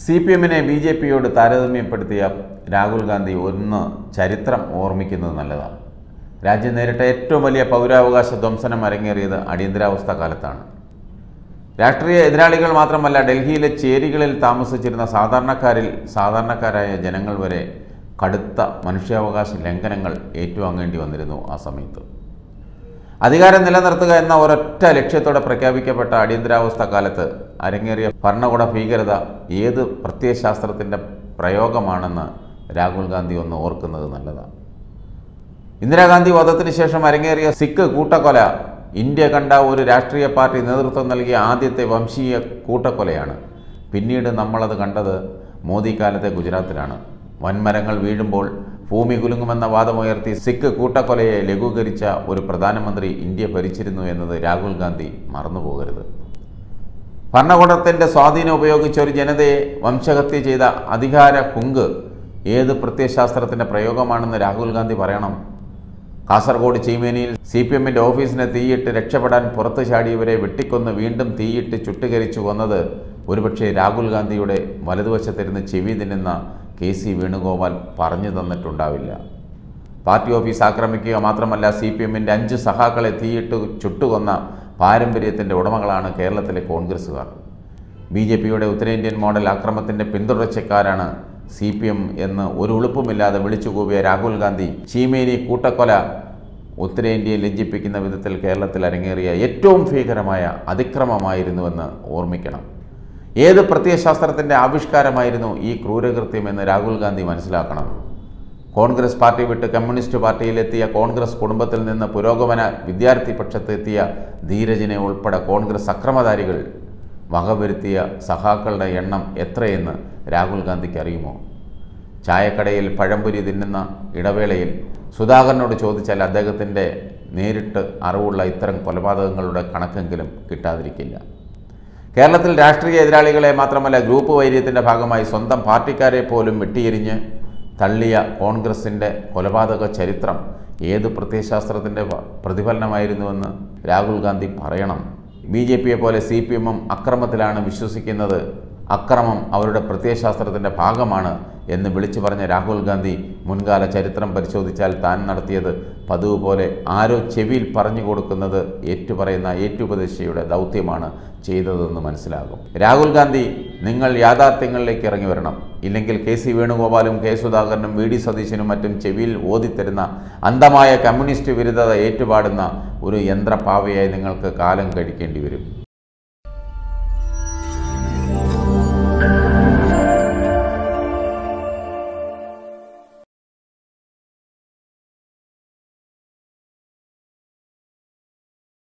C P എമ്മിനെ B J പിയോട് താരതമ്യപ്പെടുത്തിയ രാഹുൽ ഗാന്ധി ഒന്ന് ചരിത്രം ഓർമ്മിക്കുന്നത് നല്ലതാണ് രാജ്യം നേരിട്ട ഏറ്റവും വലിയ പൗരാവകാശ ധ്വംസനം അരങ്ങേറിയത് അടിയന്തരാവസ്ഥ കാലത്താണ് രാഷ്ട്രീയ എതിരാളികൾ മാത്രമല്ല ഡൽഹിയിലെ ചേരികളിൽ താമസിച്ചിരുന്ന സാധാരണക്കാരിൽ സാധാരണക്കാരായ ജനങ്ങൾ വരെ കടുത്ത മനുഷ്യാവകാശ ലംഘനങ്ങൾ ഏറ്റുവാങ്ങേണ്ടി വന്നിരുന്നു ആ സമയത്ത് അധികാരം നിലനിർത്തുക എന്ന ഒരൊറ്റ ലക്ഷ്യത്തോടെ പ്രഖ്യാപിക്കപ്പെട്ട അടിയന്തരാവസ്ഥ കാലത്ത് അരങ്ങേറിയ ഭരണകൂട ഭീകരത ഏത് പ്രത്യയശാസ്ത്രത്തിൻ്റെ പ്രയോഗമാണെന്ന് രാഹുൽ ഗാന്ധി ഒന്ന് ഓർക്കുന്നത് നല്ലതാണ് ഇന്ദിരാഗാന്ധി വധത്തിന് ശേഷം അരങ്ങേറിയ സിഖ് കൂട്ടക്കൊല ഇന്ത്യ കണ്ട ഒരു രാഷ്ട്രീയ പാർട്ടി നേതൃത്വം നൽകിയ ആദ്യത്തെ വംശീയ കൂട്ടക്കൊലയാണ് പിന്നീട് നമ്മളത് കണ്ടത് മോദി കാലത്തെ ഗുജറാത്തിലാണ് വൻമരങ്ങൾ വീഴുമ്പോൾ ഭൂമി കുലുങ്ങുമെന്ന വാദമുയർത്തി സിഖ് കൂട്ടക്കൊലയെ ലഘൂകരിച്ച ഒരു പ്രധാനമന്ത്രി ഇന്ത്യ ഭരിച്ചിരുന്നു എന്നത് രാഹുൽ ഗാന്ധി മറന്നുപോകരുത് ഭരണകൂടത്തിൻ്റെ സ്വാധീനം ഉപയോഗിച്ച് ഒരു ജനതയെ വംശഹത്യ ചെയ്ത അധികാര ഹുങ്ക് ഏത് പ്രത്യയശാസ്ത്രത്തിൻ്റെ പ്രയോഗമാണെന്ന് രാഹുൽ ഗാന്ധി പറയണം കാസർഗോഡ് ചീമേനിയിൽ സി പി എമ്മിൻ്റെ ഓഫീസിനെ തീയിട്ട് രക്ഷപ്പെടാൻ പുറത്തു ചാടിയവരെ വെട്ടിക്കൊന്ന് വീണ്ടും തീയിട്ട് ചുട്ടുകരിച്ചു കൊന്നത് ഒരുപക്ഷെ രാഹുൽ ഗാന്ധിയുടെ വലതുവശത്തിരുന്ന് ചെവി തിന്നുന്ന കെ സി വേണുഗോപാൽ പറഞ്ഞു തന്നിട്ടുണ്ടാവില്ല പാർട്ടി ഓഫീസ് ആക്രമിക്കുക മാത്രമല്ല സി പി എമ്മിൻ്റെ അഞ്ച് സഹാക്കളെ തീയിട്ട് ചുട്ടുകൊന്ന പാരമ്പര്യത്തിൻ്റെ ഉടമകളാണ് കേരളത്തിലെ കോൺഗ്രസ്സുകാർ ബി ജെ പിയുടെ ഉത്തരേന്ത്യൻ മോഡൽ ആക്രമത്തിൻ്റെ പിന്തുടർച്ചക്കാരാണ് സി പി എം എന്ന് ഒരു ഉളുപ്പുമില്ലാതെ വിളിച്ചുകൂവിയ രാഹുൽ ഗാന്ധി ചീമേനി കൂട്ടക്കൊല ഉത്തരേന്ത്യയെ ലജ്ജിപ്പിക്കുന്ന വിധത്തിൽ കേരളത്തിൽ അരങ്ങേറിയ ഏറ്റവും ഭീകരമായ അതിക്രമമായിരുന്നുവെന്ന് ഓർമ്മിക്കണം ഏത് പ്രത്യയശാസ്ത്രത്തിൻ്റെ ആവിഷ്കാരമായിരുന്നു ഈ ക്രൂരകൃത്യം എന്ന് രാഹുൽ ഗാന്ധി മനസ്സിലാക്കണം കോൺഗ്രസ് പാർട്ടി വിട്ട് കമ്മ്യൂണിസ്റ്റ് പാർട്ടിയിലെത്തിയ കോൺഗ്രസ് കുടുംബത്തിൽ നിന്ന് പുരോഗമന വിദ്യാർത്ഥി പക്ഷത്തെത്തിയ ധീരജിനെ ഉൾപ്പെടെ കോൺഗ്രസ് അക്രമധാരികൾ വകവരുത്തിയ സഹാക്കളുടെ എണ്ണം എത്രയെന്ന് രാഹുൽ ഗാന്ധിക്ക് അറിയുമോ ചായക്കടയിൽ പഴംപൊരി തിന്നുന്ന ഇടവേളയിൽ സുധാകരനോട് ചോദിച്ചാൽ അദ്ദേഹത്തിൻ്റെ നേരിട്ട് അറിവുള്ള ഇത്തരം കൊലപാതകങ്ങളുടെ കണക്കെങ്കിലും കിട്ടാതിരിക്കില്ല കേരളത്തിൽ രാഷ്ട്രീയ എതിരാളികളെ മാത്രമല്ല ഗ്രൂപ്പ് വൈര്യത്തിൻ്റെ ഭാഗമായി സ്വന്തം പാർട്ടിക്കാരെ പോലും വെട്ടിയെരിഞ്ഞ് തള്ളിയ കോൺഗ്രസിൻ്റെ കൊലപാതക ചരിത്രം ഏത് പ്രത്യയശാസ്ത്രത്തിൻ്റെ പ്രതിഫലനമായിരുന്നുവെന്ന് രാഹുൽ ഗാന്ധി പറയണം ബി ജെ പിയെ പോലെ സി പി എമ്മും അക്രമത്തിലാണ് വിശ്വസിക്കുന്നത് അക്രമം അവരുടെ പ്രത്യയശാസ്ത്രത്തിൻ്റെ ഭാഗമാണ് എന്ന് വിളിച്ചു പറഞ്ഞ രാഹുൽ ഗാന്ധി മുൻകാല ചരിത്രം പരിശോധിച്ചാൽ താൻ നടത്തിയത് പതിവ് പോലെ ആരോ ചെവിയിൽ പറഞ്ഞു കൊടുക്കുന്നത് ഏറ്റുപറയുന്ന ഏറ്റുപദേശിയുടെ ദൗത്യമാണ് ചെയ്തതെന്ന് മനസ്സിലാകും രാഹുൽ ഗാന്ധി നിങ്ങൾ യാഥാർത്ഥ്യങ്ങളിലേക്ക് ഇറങ്ങി വരണം ഇല്ലെങ്കിൽ കെ സി വേണുഗോപാലും കെ സുധാകരനും വി ഡി സതീശനും മറ്റും ചെവിയിൽ ഓതിത്തരുന്ന അന്ധമായ കമ്മ്യൂണിസ്റ്റ് വിരുദ്ധത ഏറ്റുപാടുന്ന ഒരു യന്ത്രപാവയായി നിങ്ങൾക്ക് കാലം കഴിക്കേണ്ടി വരും